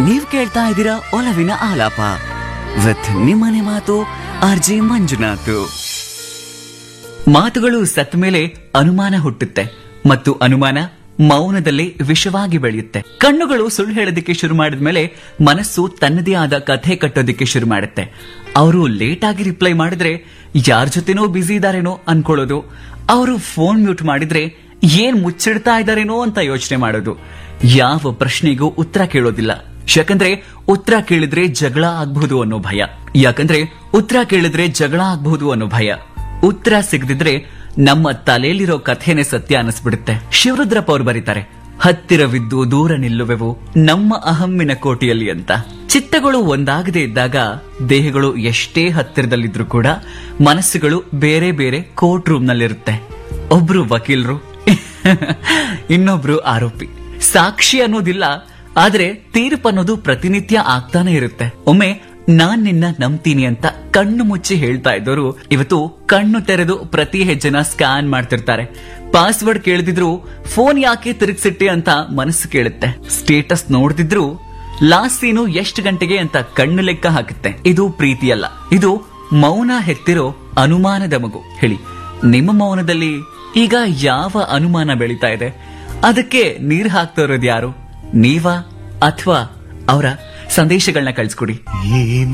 ನೀವ್ ಕೇಳ್ತಾ ಇದ್ದೀರಾ ಒಲವಿನ ಆಲಾಪ ವಿತ್ ನಿಮ್ಮನೆ ಮಾತು ಆರ್ ಜೆ ಮಂಜುನಾಥ್ ಮಾತುಗಳು ಸತ್ತ ಮೇಲೆ ಅನುಮಾನ ಹುಟ್ಟುತ್ತೆ ಮತ್ತು ಅನುಮಾನ ಮೌನದಲ್ಲಿ ವಿಷವಾಗಿ ಬೆಳೆಯುತ್ತೆ ಕಣ್ಣುಗಳು ಸುಳ್ಳು ಹೇಳೋದಕ್ಕೆ ಶುರು ಮಾಡಿದ್ಮೇಲೆ ಮನಸ್ಸು ತನ್ನದೇ ಆದ ಕಥೆ ಕಟ್ಟೋದಕ್ಕೆ ಶುರು ಮಾಡುತ್ತೆ ಅವರು ಲೇಟ್ ಆಗಿ ರಿಪ್ಲೈ ಮಾಡಿದ್ರೆ ಯಾರ ಜೊತೆನೋ ಬ್ಯುಸಿ ಇದಾರೇನೋ ಅನ್ಕೊಳ್ಳೋದು ಅವರು ಫೋನ್ ಮ್ಯೂಟ್ ಮಾಡಿದ್ರೆ ಏನ್ ಮುಚ್ಚಿಡ್ತಾ ಇದಾರೇನೋ ಅಂತ ಯೋಚನೆ ಮಾಡೋದು ಯಾವ ಪ್ರಶ್ನೆಗೂ ಉತ್ತರ ಕೇಳೋದಿಲ್ಲ ಯಾಕಂದ್ರೆ ಉತ್ತರ ಕೇಳಿದ್ರೆ ಜಗಳ ಆಗ್ಬಹುದು ಅನ್ನೋ ಭಯ ಯಾಕಂದ್ರೆ ಉತ್ತರ ಕೇಳಿದ್ರೆ ಜಗಳ ಆಗ್ಬಹುದು ಅನ್ನೋ ಭಯ ಉತ್ತರ ಸಿಗದಿದ್ರೆ ನಮ್ಮ ತಲೆಯಲ್ಲಿರೋ ಕಥೆನೆ ಸತ್ಯ ಅನಿಸ್ಬಿಡುತ್ತೆ ಶಿವರುದ್ರಪ್ಪ ಅವ್ರು ಬರೀತಾರೆ ಹತ್ತಿರವಿದ್ದು ದೂರ ನಿಲ್ಲುವೆವು ನಮ್ಮ ಅಹಮ್ಮಿನ ಕೋಟೆಯಲ್ಲಿ ಅಂತ ಚಿತ್ತಗಳು ಒಂದಾಗದೇ ಇದ್ದಾಗ ದೇಹಗಳು ಎಷ್ಟೇ ಹತ್ತಿರದಲ್ಲಿದ್ರು ಕೂಡ ಮನಸ್ಸುಗಳು ಬೇರೆ ಬೇರೆ ಕೋರ್ಟ್ ರೂಮ್ ನಲ್ಲಿರುತ್ತೆ ಒಬ್ರು ವಕೀಲರು ಇನ್ನೊಬ್ರು ಆರೋಪಿ ಸಾಕ್ಷಿ ಅನ್ನೋದಿಲ್ಲ ಆದ್ರೆ ತೀರ್ಪು ಅನ್ನೋದು ಪ್ರತಿನಿತ್ಯ ಆಗ್ತಾನೆ ಇರುತ್ತೆ ಒಮ್ಮೆ ನಾನ್ ನಿನ್ನ ನಂಬ್ತೀನಿ ಅಂತ ಕಣ್ಣು ಮುಚ್ಚಿ ಹೇಳ್ತಾ ಇದ್ದವರು ಇವತ್ತು ಕಣ್ಣು ತೆರೆದು ಪ್ರತಿ ಹೆಜ್ಜೆನ ಸ್ಕ್ಯಾನ್ ಮಾಡ್ತಿರ್ತಾರೆ ಪಾಸ್ವರ್ಡ್ ಕೇಳಿದಿದ್ರು ಫೋನ್ ಯಾಕೆ ತಿರುಗಿಸಿಟ್ಟೆ ಅಂತ ಮನಸ್ಸು ಕೇಳುತ್ತೆ ಸ್ಟೇಟಸ್ ನೋಡ್ದಿದ್ರು ಲಾಸ್ಟ್ ಸೀನು ಎಷ್ಟು ಗಂಟೆಗೆ ಅಂತ ಕಣ್ಣು ಲೆಕ್ಕ ಹಾಕುತ್ತೆ ಇದು ಪ್ರೀತಿಯಲ್ಲ ಇದು ಮೌನ ಹೆತ್ತಿರೋ ಅನುಮಾನದ ಮಗು ಹೇಳಿ ನಿಮ್ಮ ಮೌನದಲ್ಲಿ ಈಗ ಯಾವ ಅನುಮಾನ ಬೆಳೀತಾ ಇದೆ ಅದಕ್ಕೆ ನೀರ್ ಹಾಕ್ತಾ ಇರೋದು ಯಾರು ನೀವಾ ಅಥವಾ ಅವರ ಸಂದೇಶಗಳನ್ನ ಕಳ್ಸ್ಕೊಡಿ ಈ